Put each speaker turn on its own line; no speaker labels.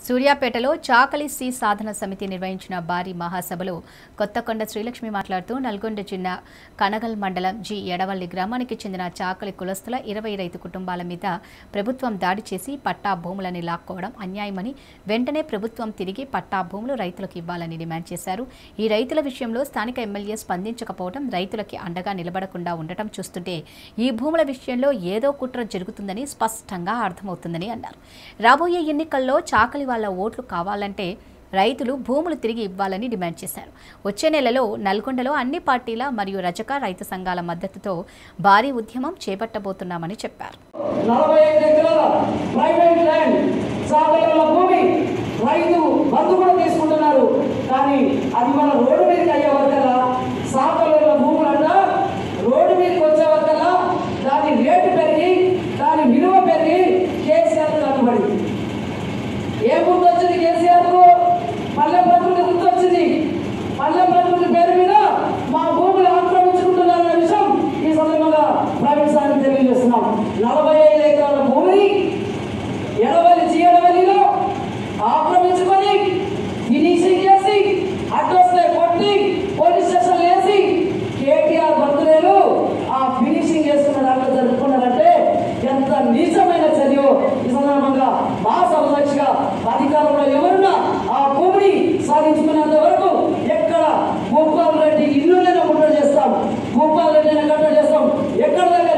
సూర్యాపేటలో చాకలి సి సాధన సమితి నిర్వహించిన భారీ మహాసభలో కొత్తకొండ శ్రీలక్ష్మి మాట్లాడుతూ నల్గొండ జిల్లా కనగల్ మండలం జి ఎడవల్లి గ్రామానికి చెందిన చాకలి కులస్తుల ఇరవై రైతు కుటుంబాల మీద ప్రభుత్వం దాడి చేసి పట్టా భూములని లాక్కోవడం అన్యాయమని వెంటనే ప్రభుత్వం తిరిగి పట్టా భూములు రైతులకు ఇవ్వాలని డిమాండ్ చేశారు ఈ రైతుల విషయంలో స్థానిక ఎమ్మెల్యే స్పందించకపోవడం రైతులకి అండగా నిలబడకుండా ఉండటం చూస్తుంటే ఈ భూముల విషయంలో ఏదో కుట్ర జరుగుతుందని స్పష్టంగా అర్థమవుతుందని అన్నారు రాబోయే ఎన్నికల్లో చాకలి వాళ్ళ ఓట్లు కావాలంటే రైతులు భూములు తిరిగి ఇవ్వాలని డిమాండ్ చేశారు వచ్చే నెలలో నల్గొండలో అన్ని పార్టీల మరియు రజక రైతు సంఘాల మద్దతుతో భారీ ఉద్యమం చేపట్టబోతున్నామని చెప్పారు
నలభై ఐదు ఎకరాల ప్రైవేట్ ల్యాండ్ సాగరంలో భూమి రైతు బంధు కూడా తీసుకుంటున్నారు కానీ అది మన రోడ్డు మీదకి అయ్యే వరకల్లా సాగరంలో భూములంట రోడ్డు మీదకి వచ్చే వరకల్లా దాని రేటు పెరిగి దాని విలువ పెరిగి కేసీఆర్ కట్టుబడింది ఏ గుర్తు వచ్చింది కేసీఆర్ కు పల్లె ప్రకృతి గుర్తు వచ్చింది పల్లె ప్రకృతి పేరు మీద మా భూములు ఆక్రమించుకుంటున్నారనే విషయం ఈ సందర్భంగా ప్రైవేట్ సార్కి తెలియజేస్తున్నాం నలభై ఐదు ఎకరాల భూమిని ఎడవలి చీయడవలిలో ఆక్రమించుకొని ఫినిషింగ్ చేసి అడ్రస్ కొట్టి పోలీస్ స్టేషన్ వేసి కేటీఆర్ బర్త్డేలు ఆ ఫినిషింగ్ చేసుకున్న దాంట్లో జరుపుకున్నారంటే ఎంత నీచమైన చర్య ఈ సందర్భంగా మా సమదక్షిగా అధికారంలో ఎవరున్నా ఆ భూమిని సాధించుకున్నంత వరకు ఎక్కడ భూపాల్ రెడ్డి ఇల్లు నేను ముట్టడి చేస్తాం భూపాల్ రెడ్డి కట్టడి చేస్తాం ఎక్కడ దగ్గర